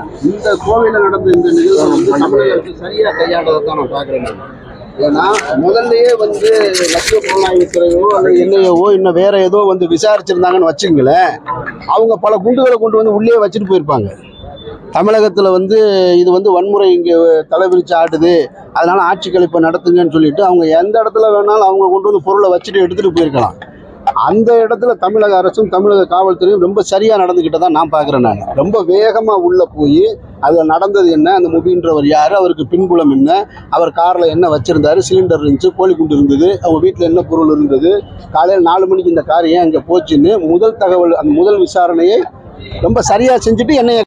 இந்த கோவில்ல நடந்த இந்த நிகழ்வு வந்து தமிழக அரசு சரியா கையாண்டதை தான் நான் பார்க்குறேன் நான். ஏன்னா முதல்லயே வந்து லட்சிய புலனாய்வுத்துறையோ அல்லது என்னையவோ இன்னும் வேற ஏதோ வந்து விசாரிச்சிருந்தாங்கன்னு வச்சுங்களேன் அவங்க பல குண்டுகளை கொண்டு வந்து உள்ளே வச்சுட்டு போயிருப்பாங்க தமிழகத்தில் வந்து இது வந்து வன்முறை இங்கே தலைவிரிச்சு ஆடுது அதனால ஆட்சி கழிப்பை நடத்துங்கன்னு சொல்லிட்டு அவங்க எந்த இடத்துல வேணாலும் அவங்க கொண்டு வந்து பொருளை வச்சுட்டு எடுத்துகிட்டு போயிருக்கலாம் அந்த இடத்துல தமிழக அரசும் தமிழக காவல்துறையும் ரொம்ப சரியாக நடந்துக்கிட்டதா நான் பார்க்குறேன் நான் ரொம்ப வேகமாக உள்ளே போய் அதில் நடந்தது என்ன அந்த முபின்றவர் யார் அவருக்கு பின்புலம் என்ன அவர் காரில் என்ன வச்சுருந்தாரு சிலிண்டர் இருந்துச்சு கோழிக்குண்டு இருந்தது அவங்க வீட்டில் என்ன பொருள் இருந்தது காலையில் நாலு மணிக்கு இந்த கார் ஏன் அங்கே போச்சுன்னு முதல் தகவல் அந்த முதல் விசாரணையை ரொம்ப சரியாக செஞ்சுட்டு என்னைய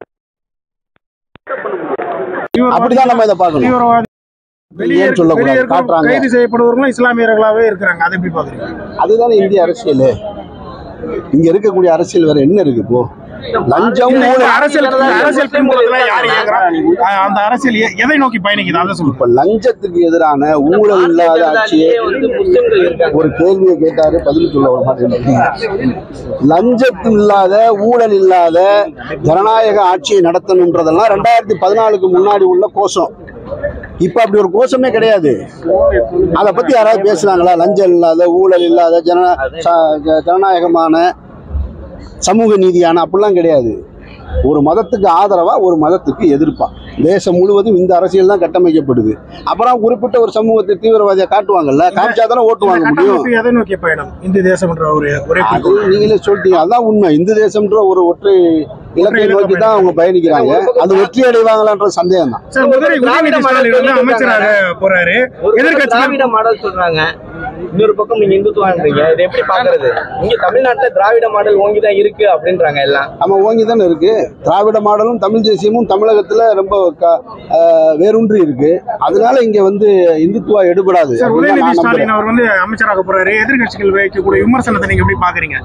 அப்படிதான் நம்ம இதை பார்க்கணும் தீவிரவாதி வெளியே ஏன் சொல்லக்கூடாது? வெளியே இருக்க காட்டுறாங்க. கைது செய்யப்படுவவர்களும் இஸ்லாமியர்களாவே இருக்கிறாங்க அதை எப்படி பாக்குறீங்க அதுதானே இந்திய அரசியல் இங்க இருக்கக்கூடிய அரசியல் வேற என்ன இருக்கு இப்போ லஞ்சம் இந்த ஊழல் அரசியல் அரசியல் பின்புலத்துல யார் இயங்குறா அஹ் அந்த அரசியல் எ- எதை நோக்கி பயணிக்குது அதை சொல்லுங்க இப்ப லஞ்சத்துக்கு எதிரான ஊழல் இல்லாத ஆட்சியை வந்து முஸ்லிம்கள் இருக்காங்க ஒரு கேள்வியை கேட்டாரு பதில் சொல்ல விட மாட்டேங்கிறீங்க லஞ்சத்து இல்லாத ஊழல் இல்லாத ஜனநாயக ஆட்சியை நடத்தணுன்றதெல்லாம் ரெண்டாயிரத்தி பதினாலுக்கு முன்னாடி உள்ள கோஷம் இப்ப அப்படி ஒரு கோஷமே கிடையாது அதை பத்தி யாராவது பேசுனாங்களா லஞ்சம் இல்லாத ஊழல் இல்லாத ஜன ச- ஜ- ஜனநாயகமான சமூக நீதியான அப்படிலாம் கிடையாது ஒரு மதத்துக்கு ஆதரவா ஒரு மதத்துக்கு எதிர்ப்பா தேசம் முழுவதும் இந்த அரசியல் தான் கட்டமைக்கப்படுது அப்புறம் குறிப்பிட்ட ஒரு சமூகத்தை தீவிரவாதியை காட்டுவாங்கல்ல காமிச்சா தானே ஓட்டு வாங்க முடியும் கட்டமைப்பு எதை நோக்கிய பயணம் இந்து தேசம் என்ற ஒரு ஒரே அது குறிக்கோள். நீங்களே சொல்லிட்டீங்க அதான் உண்மை இந்து தேசம்ன்ற ஒரு ஒற்றை இலக்கை நோக்கி தான் அவங்க பயணிக்கிறாங்க அது வெற்றி அடைவாங்களான்ற சந்தேகம் தான் சார் முதலில் உதயநிதி ஸ்டாலின் வந்து அமைச்சராக போறாரு ஒரு பக்கம் எதிர்க்கட்சிகள் திராவிட மாடல் சொல்றாங்க இன்னொரு பக்கம் நீங்க இந்துத்துவான்றீங்க இதை எப்படி பாக்குறது இங்க தமிழ்நாட்டுல திராவிட மாடல் ஓங்கிதான் இருக்கு அப்படின்றாங்க எல்லாம் நம்ம ஓங்கி தானே இருக்கு திராவிட மாடலும் தமிழ் தேசியமும் தமிழகத்துல ரொம்ப க- ஆஹ் வேரூன்றி இருக்கு அதனால இங்க வந்து இந்துத்துவா எடுபடாது சார் அப்படின்னு உதயநிதி நான் நம்புறேன் ஸ்டாலின் அவர் வந்து அமைச்சராக போறாரு எதிர்க்கட்சிகள் வைக்கக்கூடிய விமர்சனத்தை நீங்க எப்படி பாக்குறீங்க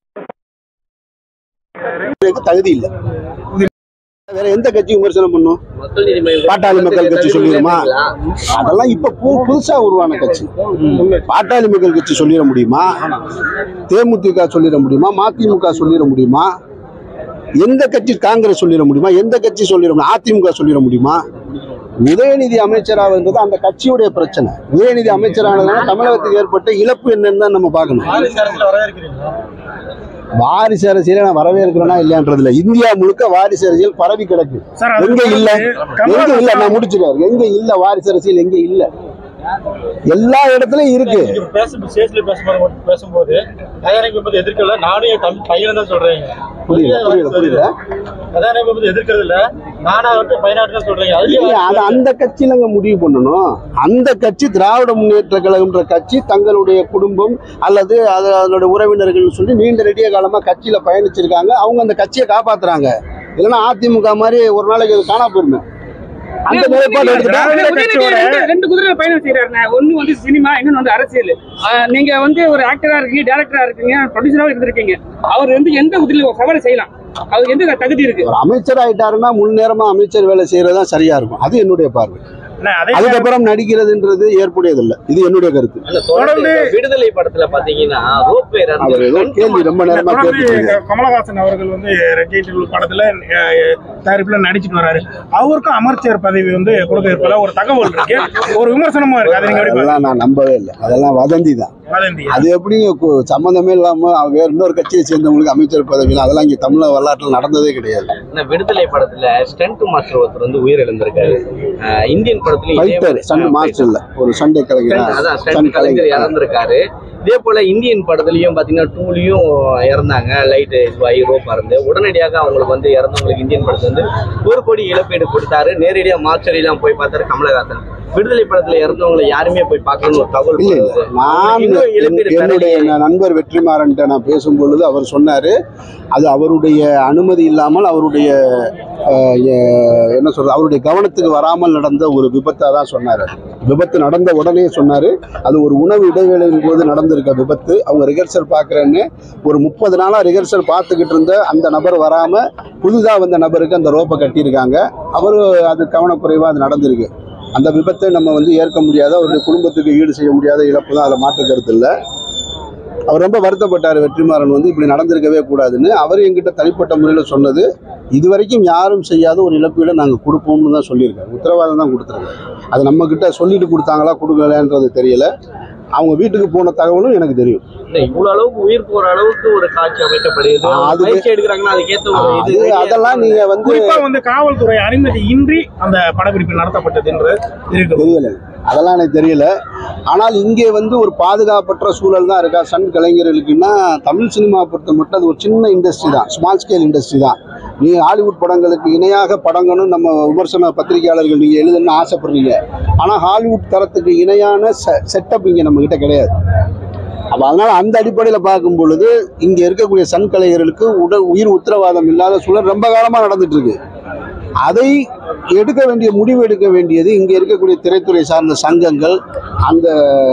இதுக்கு தகுதி இல்லை வேற எந்த கட்சி விமர்சனம் பண்ணும் மக்கள் நீதி மய்யம் பாட்டாளி மக்கள் கட்சி சொல்லிடுமா அதெல்லாம் இப்ப பு- புதுசா உருவான கட்சி பாட்டாளி மக்கள் கட்சி சொல்லிட முடியுமா தேமுதிக சொல்லிட முடியுமா மதிமுக சொல்லிட முடியுமா எந்த கட்சி காங்கிரஸ் சொல்லிட முடியுமா எந்த கட்சி சொல்லிட முடியும் அதிமுக சொல்லிட முடியுமா உதயநிதி அமைச்சராகிறது அந்த கட்சியுடைய பிரச்சனை உதயநிதி அமைச்சரானதுனால தமிழகத்துக்கு ஏற்பட்ட இழப்பு என்னன்னு தான் நம்ம பார்க்கணும் வாரிசு அரசியலை நான் வரவேற்கிறேனா இல்லையான்றது இல்ல இந்தியா முழுக்க வாரிசு அரசியல் பரவி கிடக்கு சார் அது எங்க இல்ல எங்க இல்ல கமலஹாசன் நான் முடிச்சிருக்காரு எங்க இல்ல வாரிசு அரசியல் எங்க இல்ல எல்லா இடத்துலயும் இருக்கு நீங்க பேசும் ஸ்டேஜ்ல பேசும்போது பேசும்போது கதாநாயகி பத்தி எதிர்க்கல நானும் என் தம்பி பையனை தான் சொல்றேன் புரியல புரியல புரியல கதாநாயகி பத்தி எதிர்க்கிறது இல்ல நானா வந்து பையனாட்டு தான் சொல்றீங்க இல்ல அது அதுலயும் அந்த கட்சியிலங்க முடிவு பண்ணணும் அந்த கட்சி திராவிட முன்னேற்ற கழகம்ன்ற கட்சி தங்களுடைய குடும்பம் அல்லது அது அதனுடைய உறவினர்கள் சொல்லி நீண்ட நெடிய காலமா கட்சியில பயணிச்சிருக்காங்க அவங்க அந்த கட்சியை காப்பாத்துறாங்க இல்லைன்னா அதிமுக மாதிரி ஒரு நாளைக்கு அது காணா போயிருமே அந்த நிலைப்பாடு எடுத்துட்டா திராவிட உதயநிதி கட்சியோட ரெண்டு ரெண்டு குதிரை பயணம் செய்யறாருண்ணே ஒண்ணு வந்து சினிமா இன்னொன்னு வந்து அரசியல் ஆஹ் நீங்க வந்து ஒரு ஆக்டரா இருக்கீங்க டேரக்டரா இருக்கீங்க ப்ரொடியூசரா இருந்திருக்கீங்க அவர் வந்து எந்த குதிரையில சவாரி செய்யலாம் அவருக்கு எந்த தகுதி இருக்கு ஒரு அமைச்சர் ஆயிட்டாருன்னா முழு நேரமா அமைச்சர் வேலை செய்யறதா சரியா இருக்கும் அது என்னுடைய பார்வை அண்ணா, அதே அதுக்கப்புறம் நடிக்கிறதுன்றது ஏற்புடையதில்லை இது என்னுடைய கருத்து அந்த தொடர்ந்து விடுதலை படத்துல பாத்தீங்கன்னா ரோப் வேற அவர் ஏதோ கேள்வி ரொம்ப நேரமா தொடர்ந்து கேட்டுட்டு கமலஹாசன் அவர்கள் வந்து ரெட்டைட்டில் படத்துல அஹ், தயாரிப்புல நடிச்சிட்டு வராரு அவருக்கும் அமைச்சர் பதவி வந்து கொடுக்க இருப்பதா ஒரு தகவல் இருக்கு ஒரு விமர்சனமும் இருக்கு அதை நீங்க எப்படி பாக்குறீங்க? அதெல்லாம் நான் நம்பவே இல்லை அதெல்லாம் வதந்தி தான் வதந்தி அது எப்படிங்க கு- சம்மந்தமே இல்லாம அவ வேற இன்னொரு கட்சியை சேர்ந்தவங்களுக்கு அமைச்சர் பதவியில் அதெல்லாம் இங்க தமிழக வரலாற்றில் நடந்ததே கிடையாது இந்த விடுதலை படத்துல ஸ்டண்ட் மாஸ்டர் ஒருத்தர் வந்து உயிரிழந்திருக்காரு அஹ் இந்தியன் படத்துல இதே ஃபைட்டர் மாதிரி- சண்டை மாஸ்டர் இல்ல ஒரு சண்டை கலைஞர் stunt, அதான் சண்டை ஸ்டண்ட் கலைஞர் கலைஞர் இறந்திருக்காரு இதே போல இந்தியன் படத்துலயும் பாத்தீங்கன்னா டூலயும் இறந்தாங்க லைட் இதுவாகி ரோப் இருந்து உடனடியாக அவங்களுக்கு வந்து இறந்தவங்களுக்கு இந்தியன் படத்துல வந்து ஒரு கோடி இழப்பீடு கொடுத்தாரு நேரடியா மார்ச்சரிலாம் போய் பார்த்தாரு கமலஹாசன் விடுதலை படத்துல இறந்தவங்களை யாருமே போய் பார்க்கணும்னு ஒரு தகவல் இல்ல இல்ல வருது. நான் இன்னும் என்- இழப்பீடு என்னுடைய தரலையே. நண்பர் வெற்றிமாறன்ட்ட நான் பேசும் பொழுது அவர் சொன்னாரு அது அவருடைய அனுமதி இல்லாமல் அவருடைய அஹ், எ- என்ன சொல்றது அவருடைய கவனத்துக்கு வராமல் நடந்த ஒரு விபத்தா தான் சொன்னாரு விபத்து நடந்த உடனே சொன்னாரு அது ஒரு உணவு இடைவேளையின் போது நடந்திருக்க விபத்து அவங்க ரிஹர்சல் பார்க்குறேன்னு ஒரு முப்பது நாளா ரிஹர்சல் பார்த்துக்கிட்டு இருந்த அந்த நபர் வராம புதுதா வந்த நபருக்கு அந்த ரோப்பை கட்டியிருக்காங்க அவரு அது கவனக்குறைவா அது நடந்திருக்கு அந்த விபத்தை நம்ம வந்து ஏற்க முடியாத அவருடைய குடும்பத்துக்கு ஈடு செய்ய முடியாத இழப்பு தான் அதில் மாற்று கருத்து இல்லை அவர் ரொம்ப வருத்தப்பட்டார் வெற்றிமாறன் வந்து இப்படி நடந்திருக்கவே கூடாதுன்னு அவர் எங்கிட்ட தனிப்பட்ட முறையில் சொன்னது இதுவரைக்கும் யாரும் செய்யாத ஒரு இழப்பீடை நாங்கள் கொடுப்போம்னு தான் சொல்லியிருக்காரு உத்தரவாதம் தான் கொடுத்துருக்காரு அது நம்மக்கிட்ட சொல்லிட்டு கொடுத்தாங்களா கொடுக்கலன்றது தெரியல அவங்க வீட்டுக்கு போன தகவலும் எனக்கு தெரியும் இல்ல, இவ்வளவு அளவுக்கு உயிர் போற அளவுக்கு ஒரு காட்சி அமைக்கப்படுது ஆ, அது- பயிற்சி எடுக்கிறாங்கன்னா அதுக்கேத்த ஒரு இது அது அதெல்லாம் நீங்கள் வந்து குறிப்பா வந்து காவல்துறை அனுமதி இன்றி அந்த படப்பிடிப்பு நடத்தப்பட்டது என்று இருக்கு தெரியல அதெல்லாம் எனக்கு தெரியல ஆனால் இங்கே வந்து ஒரு பாதுகாப்பற்ற சூழல் தான் இருக்கா சன் கலைஞர்களுக்குன்னா தமிழ் சினிமா பொறுத்த மட்டும் அது ஒரு சின்ன இண்டஸ்ட்ரி தான் ஸ்மால் ஸ்கேல் இண்டஸ்ட்ரி தான் நீங்கள் ஹாலிவுட் படங்களுக்கு இணையாக படங்கள்னு நம்ம விமர்சன பத்திரிகையாளர்கள் நீங்கள் எழுதணும்னு ஆசைப்படுறீங்க ஆனால் ஹாலிவுட் தரத்துக்கு இணையான செ செட்டப் இங்கே நம்மக்கிட்ட கிடையாது அப்போ அதனால் அந்த அடிப்படையில் பார்க்கும் பொழுது இங்கே இருக்கக்கூடிய சன் கலைஞர்களுக்கு உடல் உயிர் உத்தரவாதம் இல்லாத சூழல் ரொம்ப காலமாக நடந்துட்டு இருக்கு அதை எடுக்க வேண்டிய முடிவு எடுக்க வேண்டியது இங்கே இருக்கக்கூடிய திரைத்துறை சார்ந்த சங்கங்கள் அந்த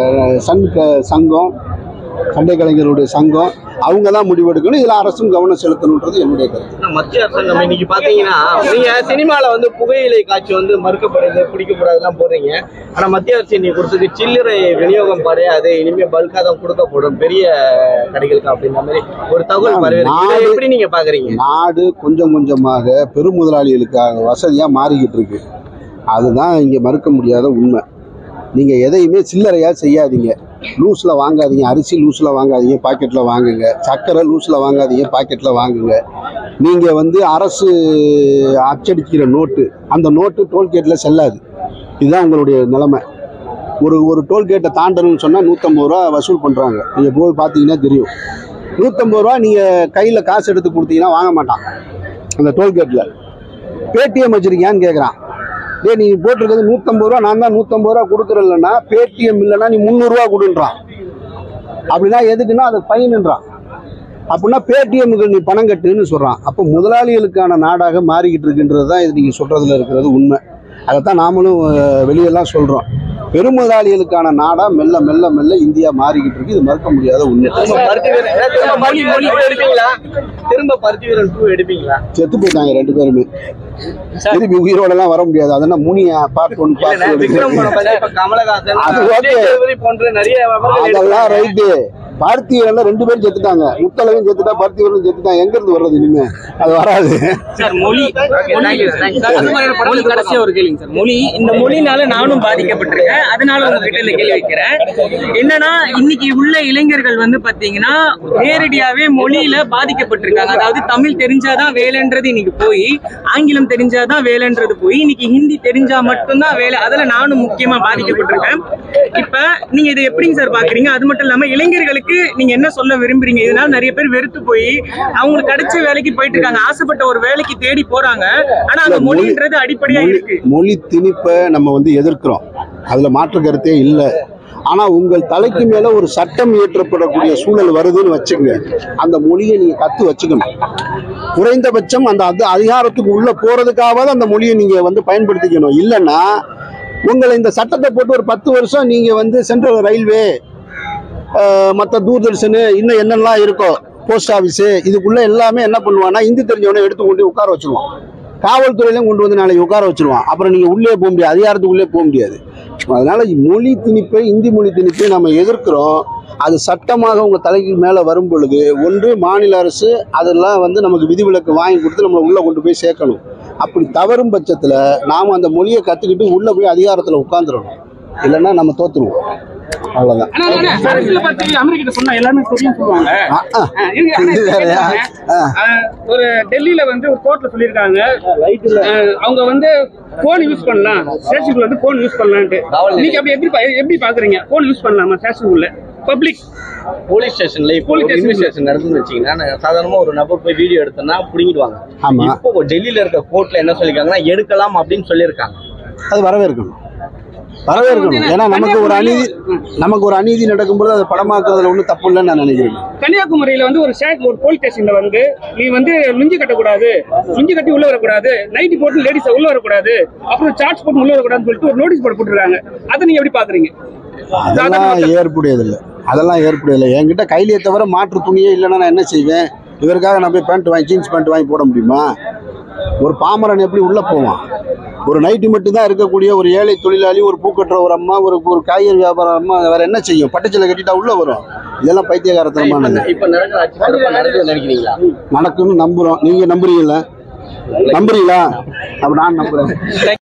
சன் க சங்கம் சண்டை கலைஞருடைய சங்கம் அவங்க தான் முடிவெடுக்கணும் இதில் அரசும் கவனம் செலுத்தணுன்றது என்னுடைய கருத்து ஆனா மத்திய அரசாங்கம் இன்னைக்கு பாத்தீங்கன்னா நீங்க சினிமால வந்து புகையிலை காட்சி வந்து மறுக்கப்படுது பிடிக்கக்கூடாதுலாம் போடுறீங்க ஆனா மத்திய அரசு இன்னைக்கு கொடுத்தது சில்லறை விநியோகம் கிடையாது இனிமே பல்கா தான் கொடுக்கப்படும் பெரிய கடைகளுக்கு அப்படின்ற மாதிரி ஒரு தகவல் பரவி இருக்கு. இதை நாடு- எப்படி நீங்க பாக்குறீங்க நாடு கொஞ்சம் கொஞ்சமாக பெருமுதலாளிகளுக்காக வசதியாக மாறிக்கிட்டு இருக்கு அதுதான் இங்கே மறுக்க முடியாத உண்மை நீங்கள் எதையுமே சில்லறையாக செய்யாதீங்க லூஸில் வாங்காதீங்க அரிசி லூஸில் வாங்காதீங்க பாக்கெட்டில் வாங்குங்க சர்க்கரை லூஸில் வாங்காதீங்க பாக்கெட்டில் வாங்குங்க நீங்கள் வந்து அரசு அச்சடிக்கிற நோட்டு அந்த நோட்டு டோல்கேட்டில் செல்லாது இதுதான் உங்களுடைய நிலைமை ஒரு ஒரு டோல்கேட்டை தாண்டணும்னு சொன்னால் நூற்றம்பது ரூபா வசூல் பண்ணுறாங்க நீங்கள் போய் பார்த்தீங்கன்னா தெரியும் நூற்றம்பது ரூபா நீங்கள் கையில் காசு எடுத்து கொடுத்தீங்கன்னா வாங்க மாட்டான் அந்த டோல்கேட்டில் பேடிஎம் வச்சிருக்கியான்னு கேட்குறான் டேய் நீ போட்டிருக்கிறது நூற்றம்பது ரூபா நான் தான் நூற்றம்பது ரூபா கொடுக்குறேன்லன்னா பேடிஎம் இல்லைன்னா நீ முந்நூறுரூவா கொடுன்றான் அப்படின்னா எதுக்குன்னா அது ஃபைனுன்றான் அப்படின்னா பேடிஎம்முக்கு நீ பணம் கட்டுன்னு சொல்கிறான் அப்போ முதலாளிகளுக்கான நாடாக மாறிக்கிட்டு இருக்குன்றது தான் இது நீங்கள் சொல்கிறதுல இருக்கிறது உண்மை அதைத்தான் நாமளும் அஹ், வெளியெல்லாம் சொல்கிறோம் பெருமுதலாளிகளுக்கான நாடாக மெல்ல மெல்ல மெல்ல இந்தியா மாறிக்கிட்டு இருக்கு இது மறுக்க முடியாத உண்மை திரும்ப பருத்தி வீரன் ஏன்னா திரும்ப பருத்தி வீரன் two எடுப்பீங்களா திரும்ப பருத்தி வீரன் டூ எடுப்பீங்களா செத்து போயிட்டாங்க ரெண்டு பேருமே திருப்பி உயிரோடலாம் வர முடியாது அதெல்லாம் முனியா பார்ட் ஒன் பார்ட் இல்ல, விக்ரம் படம் பார்த்தா இப்ப கமலஹாசன் அது okay. விஜய் சேதுபதி போன்ற நிறைய அவர்கள் அதெல்லாம் எடுக்கிறாங்க. ரைட்டு பார்த்திவரன்ல ரெண்டு பேரும் செத்துட்டாங்க முத்தலகம் செத்துட்டா பார்த்திவரன் செத்துட்டான் எங்க இருந்து வர்றது இனிமே அது வராது சார் மொழி Thank you, thank you. Sir, மொழி கடைசியா ஒரு கேள்விங்க சார் மொழி இந்த மொழினால நானும் பாதிக்கப்பட்டிருக்கேன் அதனால உங்ககிட்ட இந்த கேள்வி வைக்கிறேன் என்னன்னா இன்னைக்கு உள்ள இளைஞர்கள் வந்து பாத்தீங்கன்னா நேரடியாவே மொழியில பாதிக்கப்பட்டிருக்காங்க அதாவது தமிழ் தெரிஞ்சாதான் வேலைன்றது இன்னைக்கு போய் ஆங்கிலம் தெரிஞ்சாதான் வேலைன்றது போய் இன்னைக்கு ஹிந்தி தெரிஞ்சா மட்டும்தான் வேலை அதுல நானும் முக்கியமா பாதிக்கப்பட்டிருக்கேன் இப்ப நீங்க இதை எப்படிங்க சார் பாக்குறீங்க அது மட்டும் இல்லாம இளைஞர்களுக்கு நீங்க என்ன சொல்ல விரும்புறீங்க இதனால நிறைய பேர் வெறுத்து போய் அவங்களுக்கு கிடைச்ச வேலைக்கு போயிட்டு இருக்காங்க ஆசைப்பட்ட ஒரு வேலைக்கு தேடி போறாங்க ஆனா அந்த இல்ல, மொழி- மொழின்றது அடிப்படையா மொழி இருக்கு மொழி திணிப்பை நம்ம வந்து எதிர்க்கிறோம் அதுல மாற்று கருத்தே இல்லை ஆனா உங்கள் தலைக்கு மேல ஒரு சட்டம் இயற்றப்படக்கூடிய சூழல் வருதுன்னு வச்சுங்க அந்த மொழியை நீங்க கத்து வச்சுக்கணும் குறைந்தபட்சம் அந்த அது அதிகாரத்துக்கு உள்ள போறதுக்காவது அந்த மொழியை நீங்க வந்து பயன்படுத்திக்கணும் இல்லைன்னா உங்களை இந்த சட்டத்தை போட்டு ஒரு பத்து வருஷம் நீங்க வந்து சென்ட்ரல் ரயில்வே மற்ற தூர்தர்ஷனு இன்னும் என்னெல்லாம் இருக்கோ போஸ்ட் ஆஃபீஸு இதுக்குள்ள எல்லாமே என்ன பண்ணுவான்னா இந்தி தெரிஞ்சவனை எடுத்து கொண்டு போய் உட்கார வச்சிருவான் காவல்துறையிலும் கொண்டு வந்து நாளைக்கு உட்கார வச்சிருவான் அப்புறம் நீங்கள் உள்ளே போக முடியாது அதிகாரத்துக்குள்ளே போக முடியாது அதனால மொழி திணிப்பை இந்தி மொழி திணிப்பை நம்ம எதிர்க்கிறோம் அது சட்டமாக உங்கள் தலைக்கு மேலே வரும் பொழுது ஒன்று மாநில அரசு அதெல்லாம் வந்து நமக்கு விதிவிலக்கு வாங்கி கொடுத்து நம்மளை உள்ளே கொண்டு போய் சேர்க்கணும் அப்படி தவறும் பட்சத்தில் நாம் அந்த மொழியை கற்றுக்கிட்டு உள்ளே போய் அதிகாரத்தில் உட்காந்துடணும் இல்லைன்னா நம்ம தோத்துருவோம் அவ்வளோதான் ஆனா ஆனா, அரசியல பத்தி அமெரிக்கிட்ட சொன்னா எல்லாமே தெரியும் சொல்லுவாங்க ஆ ஆ ஆ, இருங்க, ஆனா இது இப்ப வேறயா? கேட்டுக்கோங்க. ஆ. ஆ, ஒரு டெல்லியில வந்து ஒரு கோர்ட்ல சொல்லியிருக்காங்க ஆ, அவங்க வந்து போன் யூஸ் பண்ணலாம் ஸ்டேஷனுக்குள்ள வந்து போன் யூஸ் பண்ணலான்ட்டு நீங்க அப்படி எப்படி பா- எப்படி பாக்குறீங்க போன் யூஸ் பண்ணலாமா ஸ்டேஷனுக்குள்ள பப்ளிக் போலீஸ் ஸ்டேஷன்ல இப்போ Police station. இன்வெஸ்டிகேஷன் நடந்துன்னு வச்சீங்கன்னா நான் சாதாரணமா ஒரு நபர் போய் வீடியோ எடுத்தோம்னா புடிங்கிடுவாங்க ஆமா. இப்போ டெல்லியில இருக்க கோர்ட்ல என்ன சொல்லிருக்காங்கன்னா எடுக்கலாம் அப்படின்னு சொல்லியிருக்காங்க அது வரவேற்கணும் வரவேற்கணும் ஏன்னா நமக்கு ஒரு அநீதி நமக்கு ஒரு அநீதி நடக்கும்போது அதை படமாக்குறதுல ஒன்றும் தப்பு இல்லைன்னு நான் நினைக்கிறேன் கன்னியாகுமரியில வந்து ஒரு ஸ்டேட் ஒரு போலீஸ் ஸ்டேஷன்ல வந்து நீ வந்து லுங்கி கட்டக்கூடாது லுங்கி கட்டி உள்ள வரக்கூடாது நைட்டி போட்டு லேடிஸ் உள்ள வரக்கூடாது அப்புறம் சார்ஜ் போட்டு உள்ள வரக்கூடாதுன்னு சொல்லிட்டு ஒரு நோட்டீஸ் போர்டு போட்டுருக்காங்க அதை நீங்க எப்படி பாக்குறீங்க அதெல்லாம் ஏற்புடையதில்லை அதெல்லாம் ஏற்புடையதில்லை என்கிட்ட கையிலேயே தவிர மாற்று துணியே இல்லைன்னா நான் என்ன செய்வேன் இவருக்காக நான் போய் பேண்ட் வாங்கி ஜீன்ஸ் பேண்ட் வாங்கி போட முடியுமா ஒரு பாமரன் எப்படி உள்ளே போவான் ஒரு நைட்டி மட்டும் தான் இருக்கக்கூடிய ஒரு ஏழை தொழிலாளி ஒரு பூக்கட்டுற ஒரு அம்மா ஒரு ஒரு காய்கறி வியாபாரம் அம்மா வேற என்ன செய்யும் பட்டுச்சலை கட்டிட்டா உள்ளே வரும் இதெல்லாம் பைத்தியகாரத்தனமானது இப்ப நடக்கிற ஆட்சி சிறப்பா நடக்குதுன்னு நினைக்கிறீங்களா நடக்கும்னு நம்புறோம் நீங்க நம்புறீங்களா நம்புறீங்களா அப்ப நான் நம்புறேன்